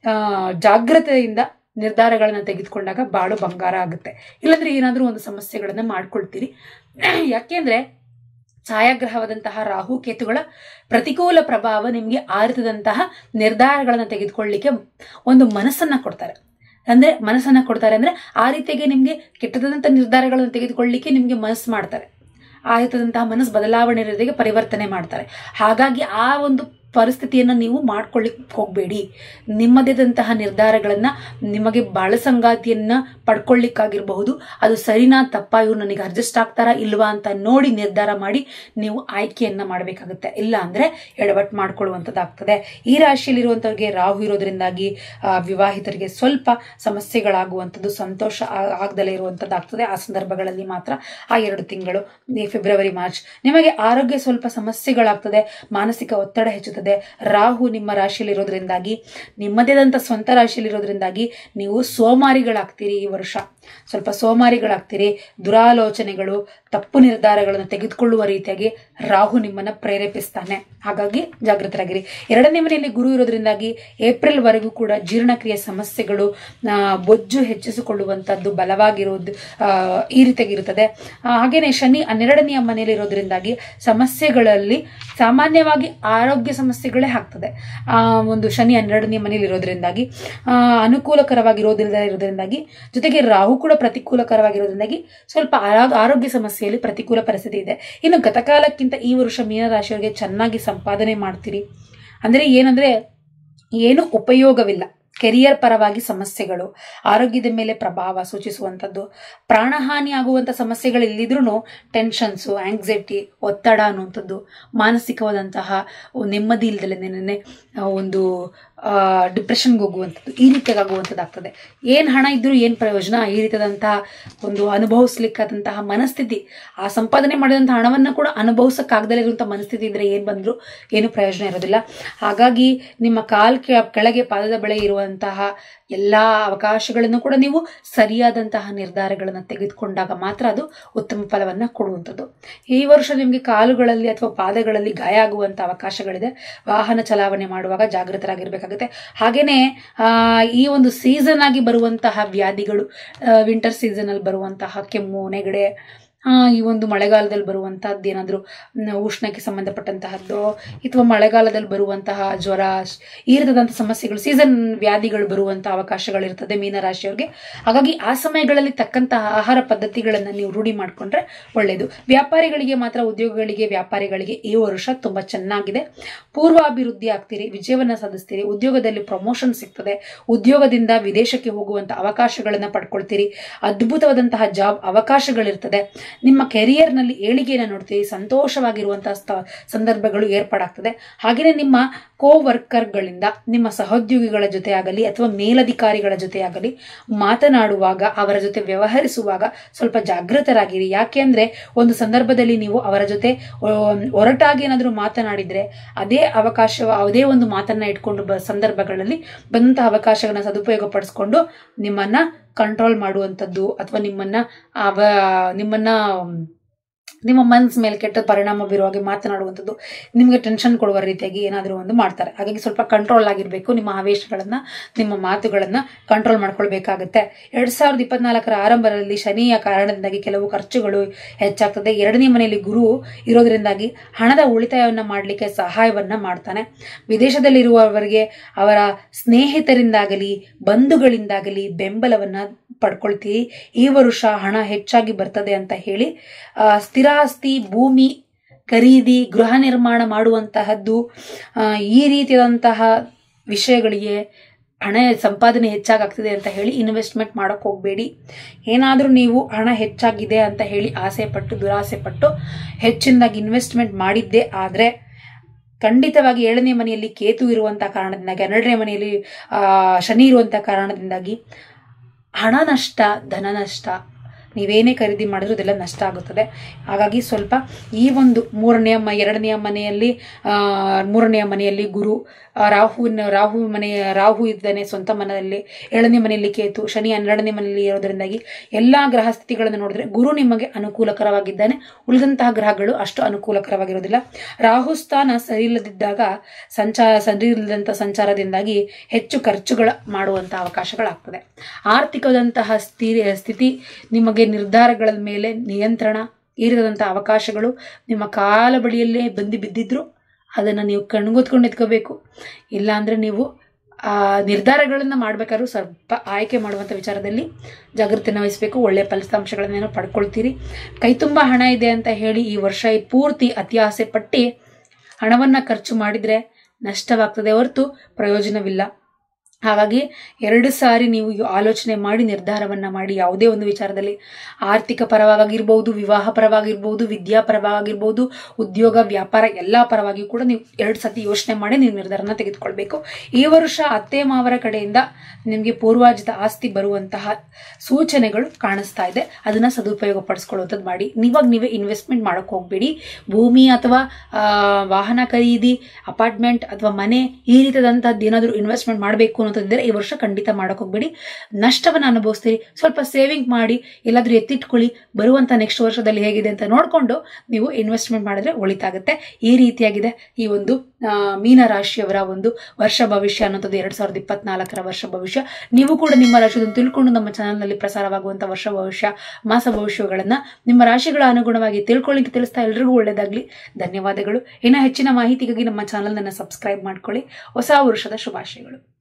ಜಾಗ್ರತೆಯಿಂದ ನಿರ್ಧಾರಗಳನ್ನು ತೆಗೆದುಕೊಂಡಾಗ ಬಾಳು ಬಂಗಾರ ಆಗುತ್ತೆ ಇಲ್ಲಾಂದ್ರೆ ಏನಾದರೂ ಒಂದು ಸಮಸ್ಯೆಗಳನ್ನು ಮಾಡ್ಕೊಳ್ತೀರಿ ಯಾಕೆಂದ್ರೆ ಛಾಯಾಗ್ರಹವಾದಂತಹ ರಾಹು ಕೇತುಗಳ ಪ್ರತಿಕೂಲ ಪ್ರಭಾವ ನಿಮಗೆ ಆರಿತದಂತಹ ನಿರ್ಧಾರಗಳನ್ನು ತೆಗೆದುಕೊಳ್ಳಿಕ್ಕೆ ಒಂದು ಮನಸ್ಸನ್ನ ಕೊಡ್ತಾರೆ ಅಂದ್ರೆ ಮನಸ್ಸನ್ನ ಕೊಡ್ತಾರೆ ಅಂದ್ರೆ ಆ ರೀತಿಯಾಗಿ ನಿಮ್ಗೆ ಕೆಟ್ಟದಂತ ನಿರ್ಧಾರಗಳನ್ನು ತೆಗೆದುಕೊಳ್ಳಿಕ್ಕೆ ನಿಮ್ಗೆ ಮನಸ್ಸು ಮಾಡ್ತಾರೆ ಆ ರೀತಿಯಾದಂತಹ ಮನಸ್ಸು ಬದಲಾವಣೆ ರೀತಿಗೆ ಪರಿವರ್ತನೆ ಮಾಡ್ತಾರೆ ಹಾಗಾಗಿ ಆ ಒಂದು ಪರಿಸ್ಥಿತಿಯನ್ನು ನೀವು ಮಾಡ್ಕೊಳ್ಳಿಕ್ ಹೋಗಬೇಡಿ ನಿಮ್ಮದೇದಂತಹ ನಿರ್ಧಾರಗಳನ್ನ ನಿಮಗೆ ಬಾಳ ಸಂಗಾತಿಯನ್ನ ಪಡ್ಕೊಳ್ಳಿಕ್ಕಾಗಿರಬಹುದು ಅದು ಸರಿನಾ ತಪ್ಪಾ ಇವ್ರು ನನಗೆ ಅಡ್ಜಸ್ಟ್ ಆಗ್ತಾರಾ ಇಲ್ವಾ ಅಂತ ನೋಡಿ ನಿರ್ಧಾರ ಮಾಡಿ ನೀವು ಆಯ್ಕೆಯನ್ನ ಮಾಡಬೇಕಾಗುತ್ತೆ ಇಲ್ಲ ಅಂದ್ರೆ ಎಡವಟ್ ಮಾಡ್ಕೊಳ್ಳುವಂಥದ್ದಾಗ್ತದೆ ಈ ರಾಶಿಯಲ್ಲಿರುವಂಥವ್ರಿಗೆ ರಾಹು ಇರೋದ್ರಿಂದಾಗಿ ಆ, ವಿವಾಹಿತರಿಗೆ ಸ್ವಲ್ಪ ಸಮಸ್ಯೆಗಳಾಗುವಂಥದ್ದು ಸಂತೋಷ ಆ- ಆಗದಲೇ ಇರುವಂಥದ್ದಾಗ್ತದೆ ಆ ಸಂದರ್ಭಗಳಲ್ಲಿ ಮಾತ್ರ ಆ ಎರಡು ತಿಂಗಳು ಈ ಫೆಬ್ರವರಿ ಮಾರ್ಚ್ ನಿಮಗೆ ಆರೋಗ್ಯ ಸ್ವಲ್ಪ ಸಮಸ್ಯೆಗಳಾಗ್ತದೆ ಮಾನಸಿಕ ಒತ್ತಡ ಹೆಚ್ಚುತ್ತದೆ ರಾಹು ನಿಮ್ಮ ರಾಶಿಯಲ್ಲಿರೋದ್ರಿಂದಾಗಿ ನಿಮ್ಮದೇದಂತ ಸ್ವಂತ ರಾಶಿಯಲ್ಲಿರೋದ್ರಿಂದಾಗಿ ನೀವು ಸೋಮಾರಿಗಳಾಗ್ತೀರಿ ಈ ವರ್ಷ ಸ್ವಲ್ಪ ಸೋಮಾರಿಗಳಾಗ್ತೀರಿ ದುರಾಲೋಚನೆಗಳು ತಪ್ಪು ನಿರ್ಧಾರಗಳನ್ನು ತೆಗೆದುಕೊಳ್ಳುವ ರೀತಿಯಾಗಿ ರಾಹು ನಿಮ್ಮನ್ನ ಪ್ರೇರೇಪಿಸ್ತಾನೆ ಹಾಗಾಗಿ ಜಾಗೃತರಾಗಿರಿ ಎರಡನೇ ಮನೆಯಲ್ಲಿ ಗುರು ಇರೋದ್ರಿಂದಾಗಿ ಏಪ್ರಿಲ್ ವರೆಗೂ ಕೂಡ ಜೀರ್ಣಕ್ರಿಯೆ ಸಮಸ್ಯೆಗಳು ಆ, ಬೊಜ್ಜು ಹೆಚ್ಚಿಸಿಕೊಳ್ಳುವಂಥದ್ದು ಬಲವಾಗಿರೋದು ಆ, ಈ ರೀತಿಯಾಗಿರುತ್ತದೆ ಆ, ಹಾಗೇನೆ ಶನಿ ಹನ್ನೆರಡನೆಯ ಮನೆಯಲ್ಲಿ ಇರೋದ್ರಿಂದಾಗಿ ಸಮಸ್ಯೆಗಳಲ್ಲಿ ಸಾಮಾನ್ಯವಾಗಿ ಆರೋಗ್ಯ ಸಮಸ್ಯೆಗಳೇ ಆಗ್ತದೆ ಆ ಒಂದು ಶನಿ ಹನ್ನೆರಡನೇ ಮನೆಯಲ್ಲಿ ಇರೋದ್ರಿಂದಾಗಿ ಆ, ಅನುಕೂಲಕರವಾಗಿರೋದಿಲ್ಲದೆ ಇರೋದ್ರಿಂದಾಗಿ ಜೊತೆಗೆ ರಾಹು ಕೂಡ ಪ್ರತಿಕೂಲಕರವಾಗಿರೋದ್ರಿಂದಾಗಿ ಸ್ವಲ್ಪ ಆರೋ- ಆರೋಗ್ಯ ಸಮಸ್ಯೆಯಲ್ಲಿ ಪ್ರತಿಕೂಲ ಪರಿಸ್ಥಿತಿ ಇದೆ ಇನ್ನು ಗತಕಾಲಕ್ಕಿಂತ ಈ ವರ್ಷ ಮೀನರಾಶಿಯವರಿಗೆ ಚೆನ್ನಾಗಿ ಸಂಪಾದನೆ ಮಾಡ್ತೀರಿ ಅಂದ್ರೆ ಏನಂದ್ರೆ ಏನು ಉಪಯೋಗವಿಲ್ಲ ಕೆರಿಯರ್ ಪರವಾಗಿ ಸಮಸ್ಯೆಗಳು ಆರೋಗ್ಯದ ಮೇಲೆ ಪ್ರಭಾವ ಸೂಚಿಸುವಂಥದ್ದು ಪ್ರಾಣಹಾನಿ ಆಗುವಂಥ ಸಮಸ್ಯೆಗಳು ಇಲ್ಲಿದ್ರೂ ಟೆನ್ಷನ್ಸು ಆಂಗ್ಸೈಟಿ ಒತ್ತಡ ಅನ್ನುವಂಥದ್ದು ಮಾನಸಿಕವಾದಂತಹ ನೆಮ್ಮದಿ ಇಲ್ದಲೆ ನೆನೆ ಒಂದು ಡಿಪ್ರೆಷನ್ಗೆ ಹೋಗುವಂಥದ್ದು ಈ ರೀತಿಯಾಗಿ ಆಗುವಂಥದ್ದಾಗ್ತದೆ ಏನು ಹಣ ಇದ್ರೂ ಏನು ಪ್ರಯೋಜನ ಈ ರೀತಿಯಾದಂತಹ ಒಂದು ಅನುಭವಿಸ್ಲಿಕ್ಕಾದಂತಹ ಮನಸ್ಥಿತಿ ಆ ಸಂಪಾದನೆ ಮಾಡಿದಂಥ ಹಣವನ್ನು ಕೂಡ ಅನುಭವಿಸಕ್ಕಾಗದಲ್ಲೇ ಇರುವಂಥ ಮನಸ್ಥಿತಿ ಇದ್ರೆ ಏನು ಬಂದರೂ ಏನು ಪ್ರಯೋಜನ ಇರೋದಿಲ್ಲ ಹಾಗಾಗಿ ನಿಮ್ಮ ಕಾಲ್ ಕೆ- ಕೆಳಗೆ ಪಾದದ ಬಳೆ ಇರುವಂತಹ ಎಲ್ಲ ಅವಕಾಶಗಳನ್ನು ಕೂಡ ನೀವು ಸರಿಯಾದಂತಹ ನಿರ್ಧಾರಗಳನ್ನು ತೆಗೆದುಕೊಂಡಾಗ ಮಾತ್ರ ಅದು ಉತ್ತಮ ಫಲವನ್ನು ಕೊಡುವಂಥದ್ದು ಈ ವರ್ಷ ನಿಮಗೆ ಕಾಲುಗಳಲ್ಲಿ ಅಥವಾ ಪಾದಗಳಲ್ಲಿ ಗಾಯ ಆಗುವಂಥ ಅವಕಾಶಗಳಿದೆ ವಾಹನ ಚಲಾವಣೆ ಮಾಡುವಾಗ ಜಾಗೃತರಾಗಿರ್ಬೇಕಾಗುತ್ತೆ ಹಾಗೆಯೇ ಈ ಒಂದು ಸೀಸನ್ ಆಗಿ ಬರುವಂತಹ ವ್ಯಾಧಿಗಳು ವಿಂಟರ್ ಸೀಸನಲ್ಲಿ ಬರುವಂತಹ ಕೆಮ್ಮು ನೆಗಡೆ ಆ, ಈ ಒಂದು ಮಳೆಗಾಲದಲ್ಲಿ ಬರುವಂತಹದ್ದು ಏನಾದರೂ ಉಷ್ಣಕ್ಕೆ ಸಂಬಂಧಪಟ್ಟಂತಹದ್ದು ಅಥವಾ ಮಳೆಗಾಲದಲ್ಲಿ ಬರುವಂತಹ ಜ್ವರ ಶ್- ಈ ರೀತಿಯಾದಂಥ ಸಮಸ್ಯೆಗಳು ಸೀಸನ್ ವ್ಯಾಧಿಗಳು ಬರುವಂತಹ ಅವಕಾಶಗಳಿರ್ತದೆ ಮೀನರಾಶಿಯವರಿಗೆ ಹಾಗಾಗಿ ಆ ಸಮಯಗಳಲ್ಲಿ ತಕ್ಕಂತಹ ಆಹಾರ ಪದ್ಧತಿಗಳನ್ನು ನೀವು ರೂಢಿ ಮಾಡಿಕೊಂಡ್ರೆ ಒಳ್ಳೆಯದು ವ್ಯಾಪಾರಿಗಳಿಗೆ ಮಾತ್ರ ಉದ್ಯೋಗಗಳಿಗೆ ವ್ಯಾಪಾರಿಗಳಿಗೆ ಈ ವರ್ಷ ತುಂಬ ಚೆನ್ನಾಗಿದೆ ಪೂರ್ವಾಭಿವೃದ್ಧಿ ಆಗ್ತೀರಿ ವಿಜಯವನ್ನು ಸಾಧಿಸ್ತೀರಿ ಉದ್ಯೋಗದಲ್ಲಿ ಪ್ರಮೋಷನ್ ಸಿಗ್ತದೆ ಉದ್ಯೋಗದಿಂದ ವಿದೇಶಕ್ಕೆ ಹೋಗುವಂಥ ಅವಕಾಶಗಳನ್ನು ಪಡ್ಕೊಳ್ತೀರಿ ಅದ್ಭುತವಾದಂತಹ ಜಾಬ್ ಅವಕಾಶಗಳಿರ್ತದೆ ನಿಮ್ಮ ಕೆರಿಯರ್ನಲ್ಲಿ ಏಳಿಗೆಯನ್ನು ನೋಡ್ತೀರಿ ಸಂತೋಷವಾಗಿರುವಂತಹ ಸ್ಥ- ಸಂದರ್ಭಗಳು ಏರ್ಪಾಡಾಗ್ತದೆ ಹಾಗೆಯೇ ನಿಮ್ಮ ಕೋ ವರ್ಕರ್ಗಳಿಂದ ನಿಮ್ಮ ಸಹೋದ್ಯೋಗಿಗಳ ಜೊತೆ ಆಗಲಿ ಅಥವಾ ಮೇಲಧಿಕಾರಿಗಳ ಜೊತೆ ಆಗಲಿ ಮಾತನಾಡುವಾಗ ಅವರ ಜೊತೆ ವ್ಯವಹರಿಸುವಾಗ ಸ್ವಲ್ಪ ಜಾಗೃತರಾಗಿರಿ ಯಾಕೆ ಅಂದ್ರೆ ಒಂದು ಸಂದರ್ಭದಲ್ಲಿ ನೀವು ಅವರ ಜೊತೆ ಆ, ಒರಟಾಗಿ ಏನಾದರೂ ಮಾತನಾಡಿದ್ರೆ ಅದೇ ಅವಕಾಶ ಅದೇ ಒಂದು ಮಾತನ್ನ ಇಟ್ಕೊಂಡು ಬ ಸಂದರ್ಭಗಳಲ್ಲಿ ಬಂದಂತಹ ಅವಕಾಶಗಳನ್ನ ಸದುಪಯೋಗ ಪಡಿಸ್ಕೊಂಡು ನಿಮ್ಮನ್ನ ಕಂಟ್ರೋಲ್ ಮಾಡುವಂಥದ್ದು ಅಥವಾ ನಿಮ್ಮನ್ನ ಅವ ನಿಮ್ಮನ್ನ ನಿಮ್ಮ ಮನ್ಸ್ ಮೇಲೆ ಕೆಟ್ಟ ಪರಿಣಾಮ ಬೀರುವ ಹಾಗೆ ಮಾತನಾಡುವಂಥದ್ದು ನಿಮಗೆ ಟೆನ್ಷನ್ ಕೊಡುವ ರೀತಿಯಾಗಿ ಏನಾದರೂ ಒಂದು ಮಾಡ್ತಾರೆ ಹಾಗಾಗಿ ಸ್ವಲ್ಪ ಕಂಟ್ರೋಲ್ ಆಗಿರಬೇಕು ನಿಮ್ಮ ಆವೇಶಗಳನ್ನು ನಿಮ್ಮ ಮಾತುಗಳನ್ನು ಕಂಟ್ರೋಲ್ ಮಾಡ್ಕೊಳ್ಬೇಕಾಗುತ್ತೆ ಎರಡ್ ಸಾವಿರದ ಇಪ್ಪತ್ನಾಲ್ಕರ ಆರಂಭದಲ್ಲಿ ಶನಿಯ ಕಾರಣದಿಂದಾಗಿ ಕೆಲವು ಖರ್ಚುಗಳು ಹೆಚ್ಚಾಗ್ತದೆ ಎರಡನೇ ಮನೆಯಲ್ಲಿ ಗುರು ಇರೋದ್ರಿಂದಾಗಿ ಹಣದ ಉಳಿತಾಯವನ್ನು ಮಾಡಲಿಕ್ಕೆ ಸಹಾಯವನ್ನ ಮಾಡ್ತಾನೆ ವಿದೇಶದಲ್ಲಿರುವವರಿಗೆ ಅವರ ಸ್ನೇಹಿತರಿಂದಾಗಲಿ ಬಂಧುಗಳಿಂದಾಗಲಿ ಬೆಂಬಲವನ್ನ ಪಡ್ಕೊಳ್ತೀರಿ ಈ ವರ್ಷ ಹಣ ಹೆಚ್ಚಾಗಿ ಬರ್ತದೆ ಅಂತ ಹೇಳಿ ಆ, ಸ್ಥಿರಾಸ್ತಿ ಭೂಮಿ ಖರೀದಿ ಗೃಹ ನಿರ್ಮಾಣ ಮಾಡುವಂತಹದ್ದು ಆ, ಈ ರೀತಿಯಾದಂತಹ ವಿಷಯಗಳಿಗೆ ಹಣ ಸಂಪಾದನೆ ಹೆಚ್ಚಾಗ್ತದೆ ಅಂತ ಹೇಳಿ ಇನ್ವೆಸ್ಟ್ಮೆಂಟ್ ಮಾಡೋಕೆ ಹೋಗಬೇಡಿ ಏನಾದರೂ ನೀವು ಹಣ ಹೆಚ್ಚಾಗಿದೆ ಅಂತ ಹೇಳಿ ಆಸೆ ಪಟ್ಟು ದುರಾಸೆ ಪಟ್ಟು ಹೆಚ್ಚಿನದಾಗಿ ಇನ್ವೆಸ್ಟ್ಮೆಂಟ್ ಮಾಡಿದ್ದೇ ಆದರೆ ಖಂಡಿತವಾಗಿ ಏಳನೇ ಮನೆಯಲ್ಲಿ ಕೇತು ಇರುವಂಥ ಕಾರಣದಿಂದಾಗಿ ಹನ್ನೆರಡನೇ ಮನೆಯಲ್ಲಿ ಆ, ಶನಿ ಇರುವಂಥ ಕಾರಣದಿಂದಾಗಿ ಹಣ ನಷ್ಟ ಧನ ನಷ್ಟ ನೀವೇನೇ ಖರೀದಿ ಮಾಡಿದ್ರು ಅದೆಲ್ಲ ನಷ್ಟ ಆಗುತ್ತದೆ ಹಾಗಾಗಿ ಸ್ವಲ್ಪ ಈ ಒಂದು ಮೂರನೆಯ ಮ ಎರಡನೆಯ ಮನೆಯಲ್ಲಿ ಆ, ಮೂರನೆಯ ಮನೆಯಲ್ಲಿ ಗುರು ಆ, ರಾಹುವಿನ ರಾಹು ಮನೆಯ ರಾಹು ಇದ್ದಾನೆ ಸ್ವಂತ ಮನೆಯಲ್ಲಿ ಏಳನೇ ಮನೆಯಲ್ಲಿ ಕೇತು ಶನಿ ಹನ್ನೆರಡನೇ ಮನೆಯಲ್ಲಿ ಇರೋದ್ರಿಂದಾಗಿ ಎಲ್ಲಾ ಗ್ರಹ ಸ್ಥಿತಿಗಳನ್ನು ನೋಡಿದ್ರೆ ಗುರು ನಿಮಗೆ ಅನುಕೂಲಕರವಾಗಿದ್ದಾನೆ ಉಳಿದಂತಹ ಗ್ರಹಗಳು ಅಷ್ಟು ಅನುಕೂಲಕರವಾಗಿರೋದಿಲ್ಲ ರಾಹು ಸ್ಥಾನ ಸರಿಯಿಲ್ಲದಿದ್ದಾಗ ಸಂಚಾರ ಸರಿಯಿಲ್ಲದಂಥ ಸಂಚಾರದಿಂದಾಗಿ ಹೆಚ್ಚು ಖರ್ಚುಗಳ ಮಾಡುವಂತಹ ಅವಕಾಶಗಳಾಗ್ತದೆ ಆರ್ಥಿಕದಂತಹ ಸ್ಥಿ ಸ್ಥಿತಿ ನಿಮಗೆ ನಿರ್ಧಾರಗಳ ಮೇಲೆ ನಿಯಂತ್ರಣ ಇರದಂತಹ ಅವಕಾಶಗಳು ನಿಮ್ಮ ಕಾಲ ಬಳಿಯಲ್ಲೇ ಬಂದು ಬಿದ್ದಿದ್ರು ಅದನ್ನು ನೀವು ಕಣ್ಗೊತ್ಕೊಂಡು ಎತ್ಕೋಬೇಕು ಇಲ್ಲಾಂದ್ರೆ ನೀವು ಆ ನಿರ್ಧಾರಗಳನ್ನು ಮಾಡಬೇಕಾದ್ರೂ ಸ್ವಲ್ಪ ಆಯ್ಕೆ ಮಾಡುವಂಥ ವಿಚಾರದಲ್ಲಿ ಜಾಗೃತಿನ ವಹಿಸಬೇಕು ಒಳ್ಳೆಯ ಫಲಿತಾಂಶಗಳನ್ನೇನೋ ಪಡ್ಕೊಳ್ತೀರಿ ಕೈ ತುಂಬ ಹಣ ಇದೆ ಅಂತ ಹೇಳಿ ಈ ವರ್ಷ ಈ ಪೂರ್ತಿ ಅತಿ ಆಸೆ ಪಟ್ಟು ಹಣವನ್ನು ಖರ್ಚು ಮಾಡಿದರೆ ನಷ್ಟವಾಗ್ತದೆ ಹೊರತು ಪ್ರಯೋಜನವಿಲ್ಲ ಹಾಗಾಗಿ ಎರಡು ಸಾರಿ ನೀವು ಯೋ- ಆಲೋಚನೆ ಮಾಡಿ ನಿರ್ಧಾರವನ್ನ ಮಾಡಿ ಯಾವುದೇ ಒಂದು ವಿಚಾರದಲ್ಲಿ ಆರ್ಥಿಕ ಪರವಾಗಿರ್ಬೋದು ವಿವಾಹ ಪರವಾಗಿರ್ಬೋದು ವಿದ್ಯಾ ಪರವಾಗಿರ್ಬೋದು ಉದ್ಯೋಗ ವ್ಯಾಪಾರ ಎಲ್ಲ ಪರವಾಗಿಯೂ ಕೂಡ ನೀವು ಎರಡು ಸತಿ ಯೋಚನೆ ಮಾಡಿ ನೀವು ನಿರ್ಧಾರನ ತೆಗೆದುಕೊಳ್ಬೇಕು ಈ ವರ್ಷ ಅತ್ತೆ ಮಾವರ ಕಡೆಯಿಂದ ನಿಮಗೆ ಪೂರ್ವಾಜಿತ ಆಸ್ತಿ ಬರುವಂತಹ ಸೂಚನೆಗಳು ಕಾಣಿಸ್ತಾ ಇದೆ ಅದನ್ನ ಸದುಪಯೋಗ ಪಡಿಸ್ಕೊಳ್ಳುವಂಥದ್ದು ಮಾಡಿ ನೀವಾಗ ನೀವೇ ಇನ್ವೆಸ್ಟ್ಮೆಂಟ್ ಮಾಡೋಕೆ ಹೋಗ್ಬೇಡಿ ಭೂಮಿ ಅಥವಾ ಆ, ವಾಹನ ಖರೀದಿ ಅಪಾರ್ಟ್ಮೆಂಟ್ ಅಥವಾ ಮನೆ ಈ ರೀತಿಯಾದಂಥದ್ದು ಏನಾದರೂ ಇನ್ವೆಸ್ಟ್ಮೆಂಟ್ ಮಾಡಬೇಕು ಅನ್ನೋದಿದ್ದರೆ ಈ ವರ್ಷ ಖಂಡಿತ ಮಾಡೋಕೆ ಹೋಗ್ಬೇಡಿ ನಷ್ಟವನ್ನು ಅನುಭವಿಸ್ತೀರಿ ಸ್ವಲ್ಪ ಸೇವಿಂಗ್ ಮಾಡಿ ಎಲ್ಲಾದರೂ ಎತ್ತಿಟ್ಕೊಳ್ಳಿ ಬರುವಂಥ ನೆಕ್ಸ್ಟ್ ವರ್ಷದಲ್ಲಿ ಹೇಗಿದೆ ಅಂತ ನೋಡಿಕೊಂಡು ನೀವು ಇನ್ವೆಸ್ಟ್ಮೆಂಟ್ ಮಾಡಿದ್ರೆ ಒಳಿತಾಗುತ್ತೆ ಈ ರೀತಿಯಾಗಿದೆ ಈ ಒಂದು ಆ, ಮೀನ ರಾಶಿಯವರ ಒಂದು ವರ್ಷ ಭವಿಷ್ಯ ಅನ್ನೋಂಥದ್ದು ಎರಡ್ ಸಾವಿರದ ಇಪ್ಪತ್ನಾಲ್ಕರ ವರ್ಷ ಭವಿಷ್ಯ ನೀವು ಕೂಡ ನಿಮ್ಮ ರಾಶಿಯನ್ನು ತಿಳ್ಕೊಂಡು ನಮ್ಮ ಚಾನಲ್ನಲ್ಲಿ ಪ್ರಸಾರವಾಗುವಂಥ ವರ್ಷ ಭವಿಷ್ಯ ಮಾಸ ಭವಿಷ್ಯಗಳನ್ನ ನಿಮ್ಮ ರಾಶಿಗಳ ಅನುಗುಣವಾಗಿ ತಿಳ್ಕೊಳ್ಳಿಕ್ಕೆ ತಿಳಿಸ್ತಾ ಎಲ್ರಿಗೂ ಒಳ್ಳೆಯದಾಗಲಿ ಧನ್ಯವಾದಗಳು ಇನ್ನು ಹೆಚ್ಚಿನ ಮಾಹಿತಿಗಾಗಿ ನಮ್ಮ ಚಾನಲ್ನ ಸಬ್ಸ್ಕ್ರೈಬ್ ಮಾಡ್ಕೊಳ್ಳಿ ಹೊಸ ವರ್ಷದ ಶುಭಾಶಯಗಳು